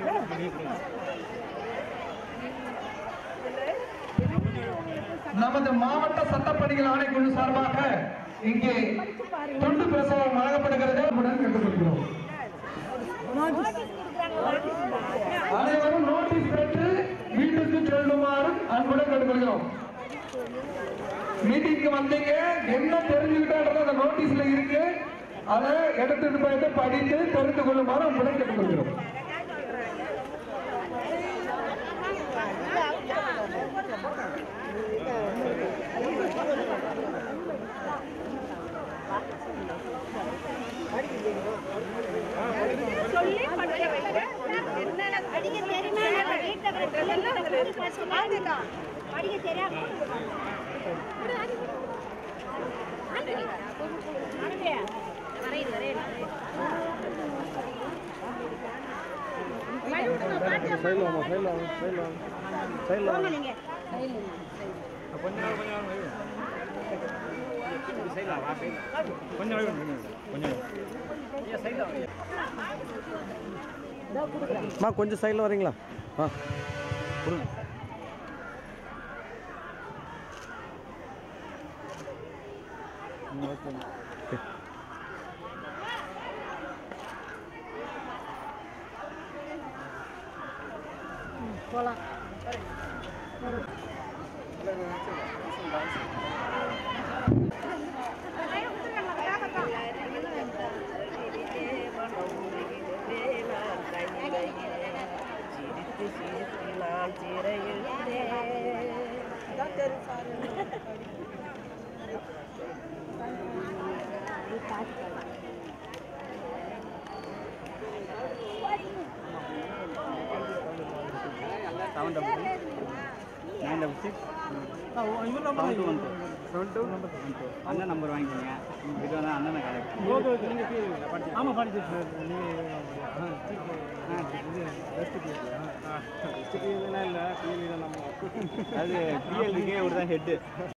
நமது மாவட்ட சட்டப்பணிகள் ஆணைக்குழு சார்பாக இங்கே துண்டு பிரசவம் வழங்கப்படுகிறது உடன் கேட்டுக்கொள்கிறோம் அனைவரும் நோட்டீஸ் பெற்று வீட்டுக்கு செல்லுமாறு அன்புடன் கேட்டுக்கொள்கிறோம் மீட்டிங்க்கு வந்தீங்க என்ன தெரிஞ்சுக்கிட்டோன்றது அந்த நோட்டீஸ்ல இருக்கு அதை எடுத்துட்டு போயிட்டு படித்து தெரிந்து கொள்ளுமாறு அன்புடன் கேட்டுக்கொள்கிறோம் சொல்லி படிக்க வைக்க என்னென்ன படிக்க தெரியுமா வீட்டில் எல்லாம் படிக்க தெரியாம சைடில் வாமா சைடில் வாங்க சைடில் வாங்க சைடில் வாங்க நீங்க கொஞ்சம் கொஞ்சம் மா கொஞ்சம் சைடில் வரீங்களா ஆ கொடுங்க ம், okay okay seven double nine double six seven two one two seven two அண்ணன் நம்பர் வாங்கிக்கோங்க இது வந்து அண்ணனை கலெக்ட் ஓகே ஓகே நீங்கள் ஆமாம் படிச்சு சார் நீங்கள் இல்லை அது பிஎல் இருக்கே ஒரு தான் ஹெட்டு